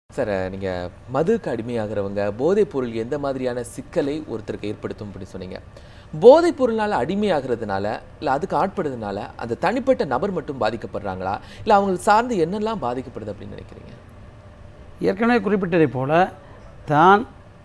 Sir நீங்கள் மதுக்கு அடிமையாகிறவங்க போதைப் பொருள் எந்த மாதிரியான சிக்கலை ஒருத்தருக்கு ஏற்படுத்தும் அப்படின்னு சொன்னீங்க போதைப் பொருள்னால அடிமையாகிறதுனால இல்லை அதுக்கு ஆட்படுறதுனால அந்த தனிப்பட்ட நபர் மட்டும் பாதிக்கப்படுறாங்களா இல்லை அவங்களுக்கு சார்ந்து என்னெல்லாம் பாதிக்கப்படுது அப்படின்னு நினைக்கிறீங்க ஏற்கனவே குறிப்பிட்டதைப் போல தான்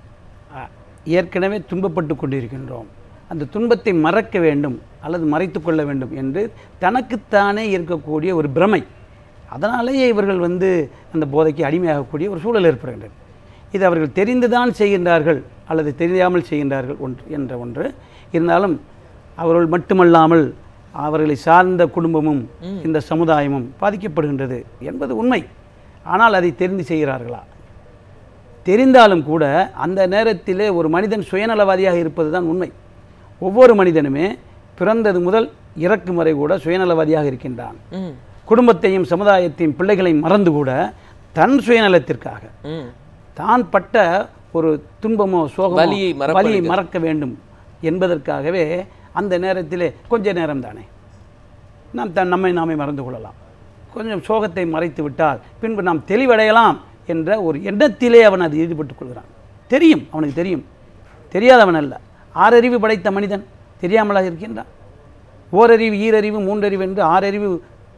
அ, ஏற்கனவே துன்பப்பட்டு கொண்டிருக்கின்றோம் அந்த துன்பத்தை மறக்க வேண்டும் அல்லது மறைத்து கொள்ள வேண்டும் என்று தனக்குத்தானே இருக்கக்கூடிய ஒரு பிரமை அதனாலேயே இவர்கள் வந்து அந்த போதைக்கு அடிமையாகக்கூடிய ஒரு சூழல் ஏற்படுகின்றது இது அவர்கள் தெரிந்துதான் செய்கின்றார்கள் அல்லது தெரியாமல் செய்கின்றார்கள் ஒன்று என்ற ஒன்று இருந்தாலும் அவர்கள் மட்டுமல்லாமல் அவர்களை சார்ந்த குடும்பமும் இந்த சமுதாயமும் பாதிக்கப்படுகின்றது என்பது உண்மை ஆனால் அதை தெரிந்து செய்கிறார்களா தெரிந்தாலும் கூட அந்த நேரத்திலே ஒரு மனிதன் சுயநலவாதியாக இருப்பது தான் உண்மை ஒவ்வொரு மனிதனுமே பிறந்தது முதல் இறக்கும் வரை கூட சுயநலவாதியாக இருக்கின்றான் ம் குடும்பத்தையும் சமுதாயத்தையும் பிள்ளைகளையும் மறந்து கூட தன் சுயநலத்திற்காக ம் தான் பட்ட ஒரு துன்பமோ சோகமோ வலியை மறப்பதற்கு. வலியை மறக்க வேண்டும் என்பதற்காகவே அந்த நேரத்திலே கொஞ்ச நேரம் தானே நாம் தன் நம்மை நாமே மறந்து கொள்ளலாம் கொஞ்சம் சோகத்தை மறைத்து விட்டால் பின்பு நாம் தெளிவடையலாம் என்ற ஒரு எண்ணத்திலே அவன் அது ஈடுபட்டுக் கொள்கிறான் தெரியும் அவனுக்கு தெரியும் தெரியாதவன் அல்ல ஆறறிவு படைத்த மனிதன் தெரியாமலாக இருக்கின்றான் ஓரறிவு ஈரறிவு மூன்றறிவு என்று ஆறறிவு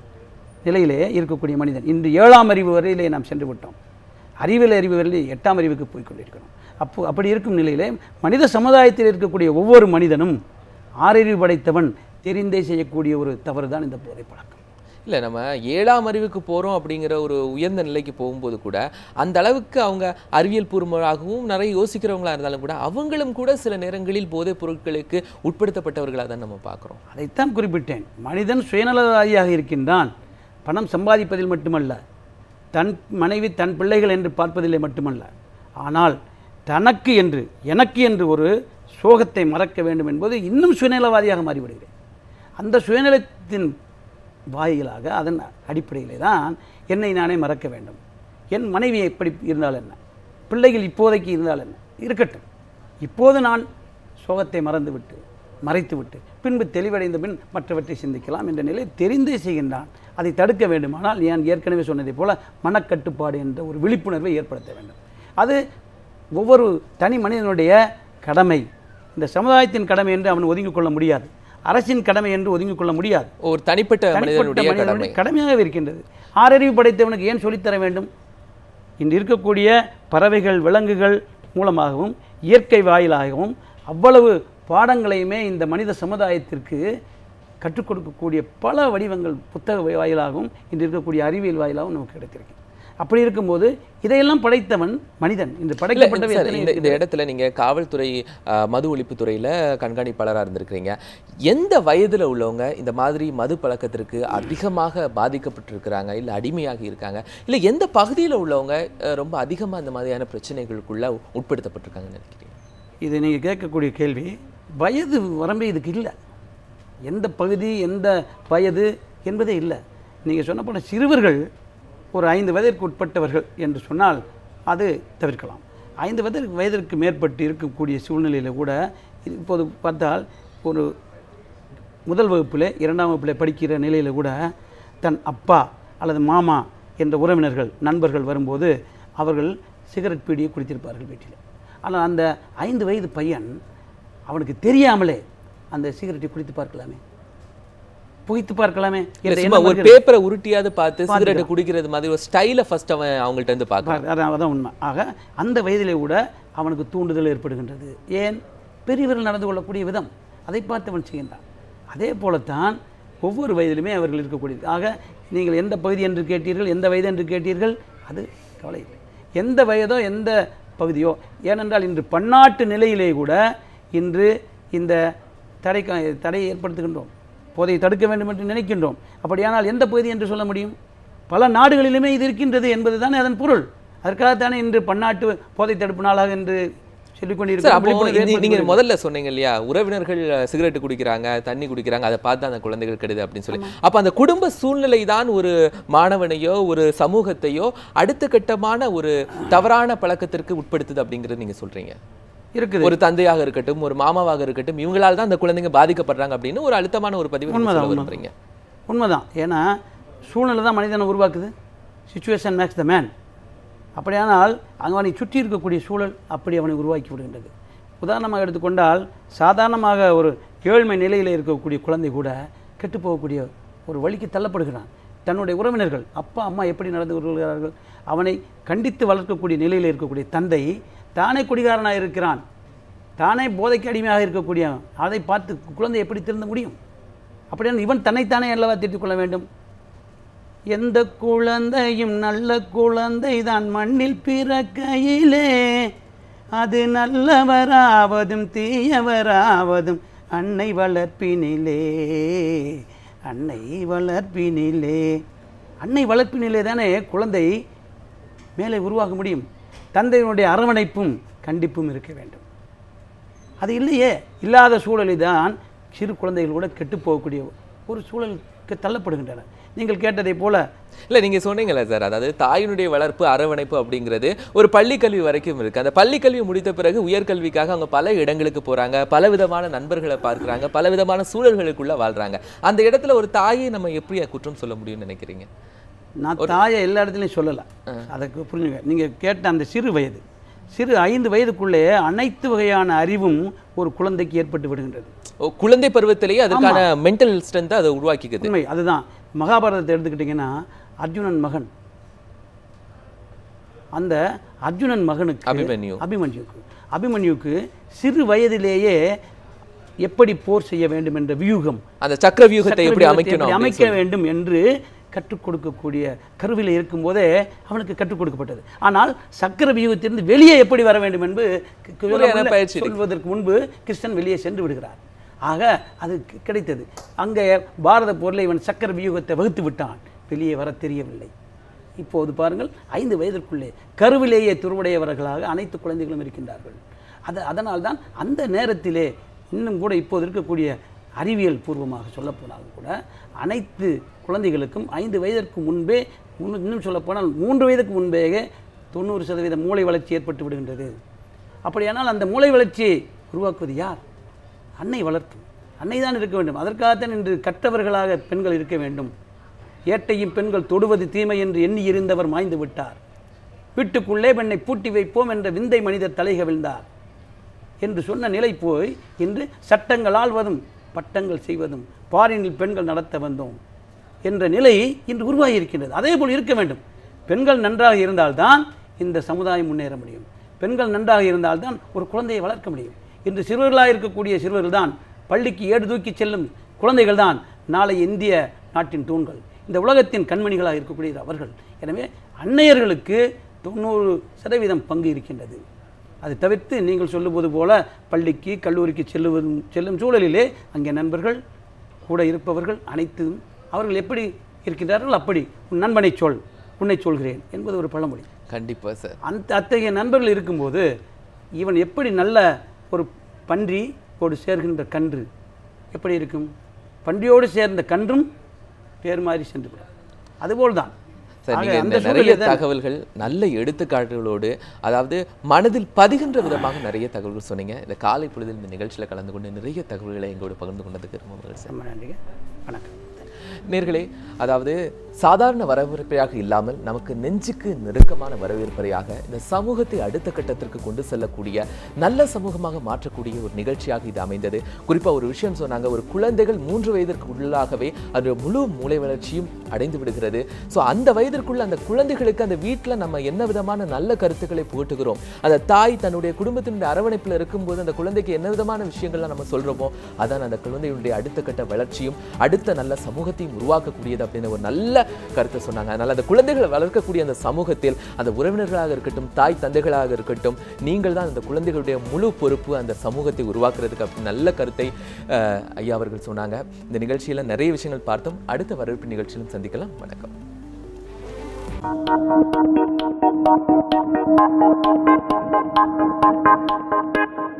நிலையிலே இருக்கக்கூடிய மனிதன் இன்று ஏழாம் அறிவு வரையிலே நாம் சென்று விட்டோம் அறிவியல் அறிவு வரையிலே எட்டாம் அறிவுக்கு போய் கொண்டிருக்கிறோம் அப்போ அப்படி இருக்கும் நிலையிலே மனித சமுதாயத்தில் இருக்கக்கூடிய ஒவ்வொரு மனிதனும் ஆறறிவு படைத்தவன் தெரிந்தே செய்யக்கூடிய ஒரு தவறு தான் இந்த போதை பழக்கம் இல்லை நம்ம ஏழாம் அறிவுக்கு போகிறோம் அப்படிங்கிற ஒரு உயர்ந்த நிலைக்கு போகும்போது கூட அந்த அளவுக்கு அவங்க அறிவியல் பூர்வமாகவும் நிறைய யோசிக்கிறவங்களா இருந்தாலும் கூட அவங்களும் கூட சில நேரங்களில் போதைப் பொருட்களுக்கு உட்படுத்தப்பட்டவர்களாக தான் நம்ம பார்க்குறோம் அதைத்தான் குறிப்பிட்டேன் மனிதன் சுயநலவாதியாக இருக்கின்றான் பணம் சம்பாதிப்பதில் மட்டுமல்ல தன் மனைவி தன் பிள்ளைகள் என்று பார்ப்பதிலே மட்டுமல்ல ஆனால் தனக்கு என்று எனக்கு என்று ஒரு சோகத்தை மறக்க வேண்டும் என்பது இன்னும் சுயநலவாதியாக மாறிவிடுகிறேன் அந்த சுயநலத்தின் வாயிலாக அதன் அடிப்படையிலே தான் என்னை நானே மறக்க வேண்டும் என் மனைவி எப்படி இருந்தால் என்ன பிள்ளைகள் இப்போதைக்கு இருந்தால் என்ன இருக்கட்டும் இப்போது நான் சோகத்தை மறந்துவிட்டு மறைத்துவிட்டு பின்பு தெளிவடைந்த பின் மற்றவற்றை சிந்திக்கலாம் என்ற நிலை தெரிந்தே செய்கின்றான் அதை தடுக்க வேண்டுமானால் நான் ஏற்கனவே சொன்னதைப் போல மனக்கட்டுப்பாடு என்ற ஒரு விழிப்புணர்வை ஏற்படுத்த வேண்டும் அது ஒவ்வொரு தனி மனிதனுடைய கடமை இந்த சமுதாயத்தின் கடமை என்று அவன் ஒதுங்கிக் கொள்ள முடியாது அரசின் கடமை என்று ஒதுங்கிக் கொள்ள முடியாது ஒரு தனிப்பட்ட தனிப்பட்ட மனிதனுடைய கடமை மனிதனுடைய கடமையாக இருக்கின்றது ஆறறிவு படைத்தவனுக்கு ஏன் சொல்லித்தர வேண்டும் இன்று இருக்கக்கூடிய பறவைகள் விலங்குகள் மூலமாகவும் இயற்கை வாயிலாகவும் அவ்வளவு பாடங்களையுமே இந்த மனித சமுதாயத்திற்கு கற்றுக் கொடுக்கக்கூடிய பல வடிவங்கள் புத்தக வாயிலாகவும் இன்று இருக்கக்கூடிய அறிவியல் வாயிலாகவும் நமக்கு கிடைத்திருக்கு அப்படி இருக்கும்போது இதையெல்லாம் படைத்தவன் மனிதன் இன்று இல்ல, படைக்கப்பட்டவை சார், எத்தனை இந்த இந்த இடத்துல நீங்க காவல்துறை அஹ், மது ஒழிப்புத் துறையில கண்காணிப்பாளரா இருந்திருக்கிறீங்க எந்த வயதுல உள்ளவங்க இந்த மாதிரி மது பழக்கத்திற்கு அதிகமாக பாதிக்கப்பட்டிருக்கிறாங்க இல்ல அடிமையாகி இருக்காங்க இல்ல எந்த பகுதியில உள்ளவங்க அஹ், ரொம்ப அதிகமா இந்த மாதிரியான பிரச்சனைகளுக்குள்ள உட்படுத்தப்பட்டிருக்காங்கன்னு நினைக்கிறீங்க இது நீங்கள் கேட்கக்கூடிய கேள்வி வயது வரம்பே இதுக்கு இல்லை எந்த பகுதி எந்த வயது என்பதே இல்லை நீங்கள் சொன்ன போன சிறுவர்கள் ஒரு ஐந்து வயதிற்கு உட்பட்டவர்கள் என்று சொன்னால் அது தவிர்க்கலாம் ஐந்து வயதிற்கு வயதிற்கு மேற்பட்டு இருக்கக்கூடிய சூழ்நிலையில் கூட இப்போது பார்த்தால் ஒரு முதல் வகுப்பில் இரண்டாம் வகுப்பில் படிக்கிற நிலையில் கூட தன் அப்பா அல்லது மாமா என்ற உறவினர்கள் நண்பர்கள் வரும்போது அவர்கள் சிகரெட் பீடியை குடித்திருப்பார்கள் வீட்டில் ஆனால் அந்த ஐந்து வயது பையன் அவனுக்கு தெரியாமலே அந்த சிகரெட்டை குடித்து பார்க்கலாமே புகைத்து பார்க்கலாமே இல்ல என்ற சும்மா எண்ணம் ஒரு வருகிறது. பேப்பரை உருட்டியாவது பார்த்து சிகரெட் குடிக்கிறது மாதிரி ஒரு ஸ்டைலை ஃபர்ஸ்ட் அவன் அவங்கள்ட்ட இருந்து பார்க்கலாம் பாரு, அதான் அதான் உண்மை ஆக அந்த வயதிலே கூட அவனுக்கு தூண்டுதல் ஏற்படுகின்றது ஏன் பெரியவர்கள் நடந்து கொள்ளக்கூடிய விதம் அதை பார்த்து அவன் செய்கின்றான் அதே போலத்தான் ஒவ்வொரு வயதிலுமே அவர்கள் இருக்கக்கூடியது ஆக நீங்கள் எந்த பகுதி என்று கேட்டீர்கள் எந்த வயது என்று கேட்டீர்கள் அது கவலை இல்லை எந்த வயதோ எந்த பகுதியோ ஏனென்றால் இன்று பன்னாட்டு நிலையிலே கூட இன்று இந்த தடை தடையை ஏற்படுத்துகின்றோம் போதையை தடுக்க வேண்டும் என்று நினைக்கின்றோம் அப்படியானால் எந்த பகுதி என்று சொல்ல முடியும் பல நாடுகளிலுமே இது இருக்கின்றது என்பதுதானே அதன் பொருள் அதற்காகத்தானே இன்று பன்னாட்டு போதை தடுப்பு நாளாக என்று சொல்லிக் சார் கொண்டிருக்கிறோம் அப்போ விழிப்புணர்வு இந்த- நீங்க ஏற்படுத்தி முதல்ல சொன்னீங்க இல்லையா உறவினர்கள் சிகரெட் குடிக்கிறாங்க தண்ணி குடிக்கிறாங்க அதை பார்த்து அந்த குழந்தைகள் கெடுது அப்படின்னு சொல்லி அப்ப அந்த குடும்ப சூழ்நிலை தான் ஒரு மாணவனையோ ஒரு சமூகத்தையோ அடுத்த கட்டமான ஒரு தவறான பழக்கத்திற்கு உட்படுத்துது அப்படிங்கிறது நீங்க சொல்றீங்க இருக்குது ஒரு தந்தையாக இருக்கட்டும் ஒரு மாமாவாக இருக்கட்டும் இவங்களால தான் அந்த குழந்தைங்க பாதிக்கப்படுறாங்க அப்படின்னு ஒரு அழுத்தமான ஒரு பதிவு நீங்க உண்மைதான், சொல்ல உண்மைதான். விரும்புறீங்க உண்மைதான் ஏன்னா சூழ்நிலை தான் மனிதனை உருவாக்குது சுச்சுவேஷன் மேக்ஸ் த மேன் அப்படியானால் அவனை சுற்றி இருக்கக்கூடிய சூழல் அப்படி அவனை உருவாக்கி விடுகின்றது உதாரணமாக எடுத்துக்கொண்டால் சாதாரணமாக ஒரு ஏழ்மை நிலையில் இருக்கக்கூடிய குழந்தை கூட கெட்டு போகக்கூடிய ஒரு வழிக்கு தள்ளப்படுகிறான் தன்னுடைய உறவினர்கள் அப்பா அம்மா எப்படி நடந்து கொள்கிறார்கள் அவனை கண்டித்து வளர்க்கக்கூடிய நிலையில் இருக்கக்கூடிய தந்தை தானே குடிகாரனாக இருக்கிறான் தானே போதைக்கு அடிமையாக இருக்கக்கூடிய அதை பார்த்து குழந்தை எப்படி திருந்த முடியும் அப்படியான இவன் தன்னைத்தானே அல்லவா திருத்திக் கொள்ள வேண்டும் எந்த குழந்தையும் நல்ல குழந்தை தான் மண்ணில் பிறக்கையிலே அது நல்லவராவதும் தீயவராவதும் அன்னை வளர்ப்பினிலே அன்னை வளர்ப்பினிலே அன்னை வளர்ப்பினிலே தானே குழந்தை மேலே உருவாக முடியும் தந்தையினுடைய அரவணைப்பும் கண்டிப்பும் இருக்க வேண்டும் அது இல்லையே இல்லாத சூழலில் தான் சிறு குழந்தைகள் கூட கெட்டு போகக்கூடிய ஒரு சூழலுக்கு தள்ளப்படுகின்றன நீங்கள் கேட்டதை போல இல்ல நீங்க சொன்னீங்கல்ல சார் அதாவது தாயினுடைய வளர்ப்பு அரவணைப்பு அப்படிங்கிறது ஒரு பள்ளி கல்வி வரைக்கும் இருக்கு அந்த பள்ளி கல்வி முடித்த பிறகு உயர்கல்விக்காக அவங்க பல இடங்களுக்கு போறாங்க பல விதமான நண்பர்களை பார்க்கறாங்க பல விதமான சூழல்களுக்குள்ள வாழ்றாங்க அந்த இடத்துல ஒரு தாயை நம்ம எப்படி குற்றம் சொல்ல முடியும்னு நினைக்கிறீங்க நான் தாயை எல்லா இடத்துலையும் சொல்லலை அதுக்கு புரிஞ்சுங்க நீங்கள் கேட்ட அந்த சிறு வயது சிறு ஐந்து வயதுக்குள்ளே அனைத்து வகையான அறிவும் ஒரு குழந்தைக்கு ஏற்பட்டு விடுகின்றது ஓ, குழந்தை பருவத்திலேயே அதுக்கான மென்டல் ஸ்ட்ரென்த்தை அதை உருவாக்கிக்குது உண்மை அதுதான் மகாபாரதத்தை எடுத்துக்கிட்டிங்கன்னா அர்ஜுனன் மகன் அந்த அர்ஜுனன் மகனுக்கு அபிமன்யு. அபிமன்யுக்கு அபிமன்யுக்கு சிறு வயதிலேயே எப்படி போர் செய்ய வேண்டும் என்ற வியூகம் அந்த சக்கர வியூகத்தை எப்படி சக்கர அமைக்கணும் எப்படி அப்படின்னு அமைக்க வேண்டும் என்று கற்றுக் கொடுக்கக்கூடிய கருவியில் இருக்கும்போதே அவனுக்கு கற்றுக் கொடுக்கப்பட்டது ஆனால் சக்கர வியூகத்திலிருந்து வெளியே எப்படி வர வேண்டும் என்று கு- கு- முறையான பயிற்சி இருக்கு. சொல்வதற்கு முன்பு கிருஷ்ணன் வெளியே சென்று விடுகிறார் ஆக அது கி- கிடைத்தது அங்கே பாரத போரில் இவன் சக்கர வியூகத்தை வகுத்து விட்டான் வெளியே வர தெரியவில்லை இப்போது பாருங்கள் ஐந்து வயதிற்குள்ளே கருவிலேயே துருவுடையவர்களாக அனைத்து குழந்தைகளும் இருக்கின்றார்கள் அது அதனால்தான் அந்த நேரத்திலே இன்னும் கூட இப்போது இருக்கக்கூடிய அறிவியல் பூர்வமாக சொல்லப்போனாலும் கூட அனைத்து குழந்தைகளுக்கும் ஐந்து வயதிற்கு முன்பே முன்னு- இன்னும் சொல்லப்போனால் மூன்று வயதுக்கு முன்பே தொண்ணூறு சதவீத மூளை வளர்ச்சி ஏற்பட்டு விடுகின்றது அப்படியானால் அந்த மூளை வளர்ச்சியை உருவாக்குவது யார் அன்னை வளர்க்கும் அன்னை தான் இருக்க வேண்டும் அதற்காகத்தான் இன்று கற்றவர்களாக பெண்கள் இருக்க வேண்டும் ஏட்டையும் பெண்கள் தொடுவது தீமை என்று எண்ணி இருந்தவர் மாய்ந்து விட்டார் வீட்டுக்குள்ளே பெண்ணை பூட்டி வைப்போம் என்ற விந்தை மனிதர் தலை கவிழ்ந்தார் என்று சொன்ன நிலை போய் இன்று சட்டங்கள் ஆள்வதும் பட்டங்கள் செய்வதும் பாரினில் பெண்கள் நடத்த வந்தோம் என்ற நிலை இன்று உருவாகி இருக்கின்றது அதே போல் இருக்க வேண்டும் பெண்கள் நன்றாக இருந்தால்தான் இந்த சமுதாயம் முன்னேற முடியும் பெண்கள் நன்றாக இருந்தால்தான் ஒரு குழந்தையை வளர்க்க முடியும் இன்று சிறுவர்களாக இருக்கக்கூடிய சிறுவர்கள் தான் பள்ளிக்கு ஏடு தூக்கி செல்லும் குழந்தைகள் தான் நாளை இந்திய நாட்டின் தூண்கள் இந்த உலகத்தின் கண்மணிகளாக இருக்கக்கூடிய அவர்கள் எனவே அன்னையர்களுக்கு தொண்ணூறு சதவீதம் பங்கு இருக்கின்றது அதை தவிர்த்து நீங்கள் சொல்லுவது போல பள்ளிக்கு கல்லூரிக்கு செல்லுவதும் செல்லும் சூழலிலே அங்கே நண்பர்கள் கூட இருப்பவர்கள் அனைத்தும் அவர்கள் எப்படி இருக்கின்றார்கள் அப்படி உன் நண்பனை சொல் உன்னை சொல்கிறேன் என்பது ஒரு பழமொழி கண்டிப்பா சார் அந்த அத்தகைய நண்பர்கள் இருக்கும்போது இவன் எப்படி நல்ல ஒரு பன்றி ஓடு சேர்கின்ற கன்று எப்படி இருக்கும் பன்றியோடு சேர்ந்த கன்றும் பேர் மாறி சென்று விடும் அதுபோல்தான் சார் ஆக நீங்க அந்த இந்த நிறைய சூழலில் தான் தகவல்கள் நல்ல எடுத்துக்காட்டுகளோடு அதாவது மனதில் பதிகின்ற விதமாக நிறைய தகவல்கள் சொன்னீங்க இந்த காலை பொழுதில் இந்த நிகழ்ச்சியில் கலந்து கொண்டு நிறைய தகவல்களை எங்களோடு பகிர்ந்து கொண்டதுக்கு ரொம்ப மகிழ்ச்சி ரொம்ப நன்றிங்க வணக்கம் நேர்களே அதாவது சாதாரண வரவேற்பையாக இல்லாமல் நமக்கு நெஞ்சுக்கு நெருக்கமான வரவேற்பையாக இந்த சமூகத்தை அடுத்த கட்டத்திற்கு கொண்டு செல்லக்கூடிய நல்ல சமூகமாக மாற்றக்கூடிய ஒரு நிகழ்ச்சியாக இது அமைந்தது குறிப்பா ஒரு விஷயம் சொன்னாங்க ஒரு குழந்தைகள் மூன்று வயதிற்கு உள்ளாகவே அது முழு மூளை வளர்ச்சியும் அடைந்து விடுகிறது ஸோ அந்த வயதிற்குள்ள அந்த குழந்தைகளுக்கு அந்த வீட்டில் நம்ம என்ன விதமான நல்ல கருத்துக்களை புகட்டுகிறோம் அந்த தாய் தன்னுடைய குடும்பத்தினுடைய அரவணைப்பில் இருக்கும்போது அந்த குழந்தைக்கு என்ன விதமான விஷயங்கள்லாம் நம்ம சொல்றோமோ அதான் அந்த குழந்தையுடைய அடுத்த கட்ட வளர்ச்சியும் அடுத்த நல்ல சமூகத்தையும் உருவாக்கக்கூடியது அப்படின்னு ஒரு நல்ல கருத்தை சொன்னாங்க அதனால அந்த குழந்தைகளை வளர்க்கக்கூடிய அந்த சமூகத்தில் அந்த உறவினர்களாக இருக்கட்டும் தாய் தந்தைகளாக இருக்கட்டும் நீங்கள் தான் அந்த குழந்தைகளுடைய முழு பொறுப்பு அந்த சமூகத்தை உருவாக்குறதுக்கு அப்படி நல்ல கருத்தை அஹ், ஐயா அவர்கள் சொன்னாங்க இந்த நிகழ்ச்சியில நிறைய விஷயங்கள் பார்த்தோம் அடுத்த வரவேற்பு நிகழ்ச்சியிலும் சந்திக்கலாம் வணக்கம் Thank you.